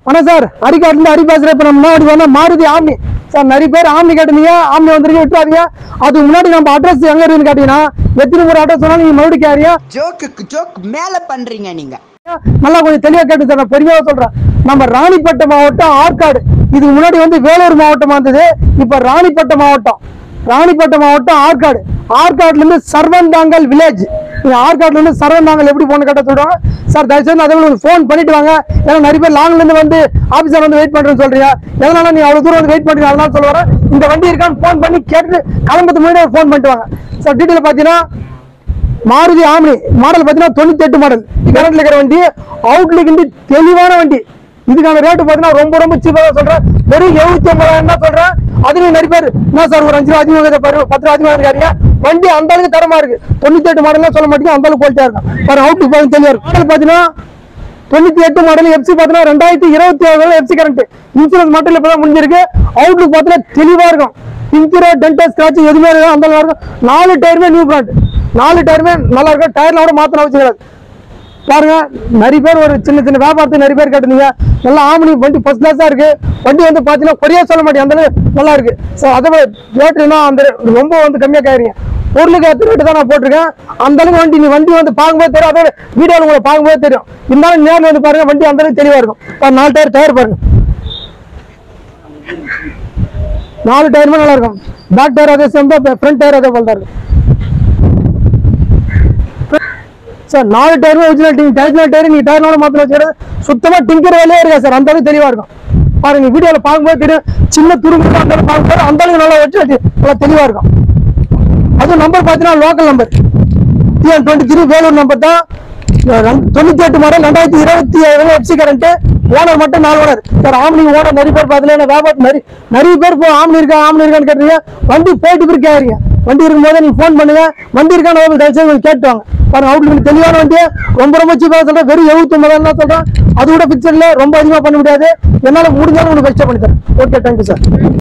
வணக்கம் சார் அரிக்காட்டுல இருந்து ஹரி பேசுறேன் இப்ப நம்ம முன்னாடி வந்தா மாருதி ஆம்னி சார் நிறைய பேர் ஆம்னி கேட்டீங்க ஆம்னி வந்திருக்கு விட்டுறாதீங்க அதுக்கு முன்னாடி நம்ம அட்ரஸ் எங்க இருக்குன்னு கேட்டீங்கன்னா எத்தனை முறை அட்ரஸ் சொன்னாலும் நீங்க மறுபடியும் கேரியா ஜோக்குக்கு ஜோக் மேல பண்றீங்க நீங்க நல்லா கொஞ்சம் தெளிவா கேட்டு சார் நான் பெருமையாக சொல்றேன் நம்ம ராணிப்பேட்டை மாவட்டம் ஆற்காடு இதுக்கு முன்னாடி வந்து வேலூர் மாவட்டமா இருந்தது இப்ப ராணிப்பேட்டை மாவட்டம் ராணிப்பேட்டை மாவட்டம் ஆற்காடு ஆற்காடுல இருந்து சர்வந்தாங்கல் வில்லேஜ் நீங்க ஆற்காடுல இருந்து சர்வந்தாங்கல் எப்படி போன கேட்ட சொல்றாங்க சார் தயவுசெய்து அதே உங்களுக்கு ஃபோன் பண்ணிட்டு வாங்க ஏன்னா நிறைய பேர் லாங்ல இருந்து வந்து ஆபீசர் வந்து வெயிட் பண்றேன்னு சொல்றீங்க எதனால நீ அவ்வளவு தூரம் வந்து வெயிட் பண்றீங்க அதனால சொல்ல வரேன் இந்த வண்டி இருக்கான்னு ஃபோன் பண்ணி கேட்டு கிளம்புறதுக்கு முன்னாடி ஃபோன் பண்ணிட்டு வாங்க சார் டீட்டெயில் பாத்தீங்கன்னா மாருதி ஆம்னி மாடல் பார்த்தீங்கன்னா தொண்ணூத்தி எட்டு மாடல் கரண்ட்ல இருக்கிற வண்டி அவுட்லுக் வந்து தெளிவான வண்டி இதுக்கான ரேட்டு பார்த்தீங்கன்னா ரொம்ப ரொம்ப சீப்பாக தான் சொல்றேன் வெறும் எழுபத்தி ஒன்பதாயிரம் தான் சொல்றேன் அதுலயும் நிறைய பேர் என்ன சார் ஒரு அஞ்சு ரூபா அதிகமாக பாரு பத்து ரூபா அதிகமாக இருக்காருங்க வண்டி அந்த அளவுக்கு தரமா இருக்கு தொண்ணூத்தி எட்டு மாடல்லாம் சொல்ல மாட்டேங்க அந்த அளவுக்கு குவாலிட்டியா இருக்கும் பாரு அவுட்லுக் பார்த்து தெளிவா இருக்கு மாடல் பார்த்தீங்கன்னா தொண்ணூத்தி எட்டு மாடல் எஃப்சி பார்த்தீங்கன்னா ரெண்டாயிரத்தி இருபத்தி ஏழு எஃப்சி கரண்ட் இன்சூரன்ஸ் மட்டும் இப்பதான் முடிஞ்சிருக்கு அவுட்லுக் பார்த்தீங்கன்னா தெளிவா இருக்கும் இன்சூரன்ஸ் டென்டல் ஸ்கிராச் எதுவுமே இருக்கும் அந்த அளவுக்கு இருக்கும் நாலு டயருமே நியூ பிராண்ட் நாலு டயருமே நல்லா இருக்கும் டயர்ல கூட மாத்தணும் அவசியம் கிடையாது பாருங்க நிறைய பேர் ஒரு சின்ன சின்ன வியாபாரத்துக்கு நிறைய பேர் கேட்டுருந்தீங்க நல்லா ஆமணி வண்டி ஃபர்ஸ்ட் கிளாஸா இருக்கு வண்டி வந்து பாத்தீங்கன்னா கொரியா சொல்ல மாட்டேன் அந்த அளவுக்கு நல்லா இருக்கு ஸோ அதை ரேட்டுனா அந்த ரொம்ப வந்து கம்மியாக கேட்குறீங்க பொருளுக்கு ஏற்ற ரேட்டு தான் நான் போட்டிருக்கேன் அந்த அளவுக்கு வண்டி நீ வண்டி வந்து பார்க்கும்போது தெரியும் அதோட வீடியோவில் உங்களை பார்க்கும்போது தெரியும் இருந்தாலும் நேரில் வந்து பாருங்க வண்டி அந்த அளவுக்கு தெளிவா இருக்கும் பாரு, நாலு டயர் டயர் பாருங்க நாலு டயருமே நல்லா இருக்கும் பேக் டயர் அதே சேம் தான் ஃப்ரண்ட் டயர் அதே போல தான் இருக்கும் சார் நாலு டயருமே ஒரிஜினல் டிங் டயர் டயர் நீங்க டயர்னால மாத்திரம் வச்சுக்கிறது சுத்தமா டிங்கர் வேலையே இருக்கா சார் அந்த அளவுக்கு தெளிவா இருக்கும் பாருங்க வீடியோல பார்க்கும்போது தெரியும் சின்ன துரும்பு அந்த அளவுக்கு பார்க்கும்போது அந்த அளவுக்கு நல்லா வச்சு நல்லா தெளிவா இருக்கும் அதுவும் நம்பர் பார்த்தீங்கன்னா local number TN twenty three Vellore number தான் ரெண்டு- தொண்ணூத்தி எட்டு மாடல் ரெண்டாயிரத்தி இருபத்தி ஏழு எஃப்சி கரண்ட் ஓனர் மட்டும் நாலு ஓனர் சார் ஆம்னி ஓனர் நிறைய பேர் பார்த்துல என்ன வியாபாரத்து நிறைய நிறைய பேர் போ ஆம்னி இருக்கா ஆம்னி இருக்கான்னு கேட்டீங்க வண்டி போயிட்டு போய் கேட்குறீங்க வண்டி இருக்கும்போது நீங்க ஃபோன் பண்ணுங்க வண்டி இருக்கான்னு ஒரு தயவுசெய்து கொஞ்சம் கேட்டு வாங்க பாருங்க அவுட்லுக்கு தெளிவான வண்டி ரொம்ப ரொம்ப சீப்பாக சொல்றேன் வெறும் எழுபத்தி ஒன்பதாயிரம் தான் சொல்றேன் அது கூட பிக்சர்ல ரொம்ப அதிகமாக பண்ண முடியாது என்னால முடிஞ்சாலும் உங்களுக்கு பெஸ்ட்டாக பண்ணி தரேன் ஓகே தேங்க்யூ சார்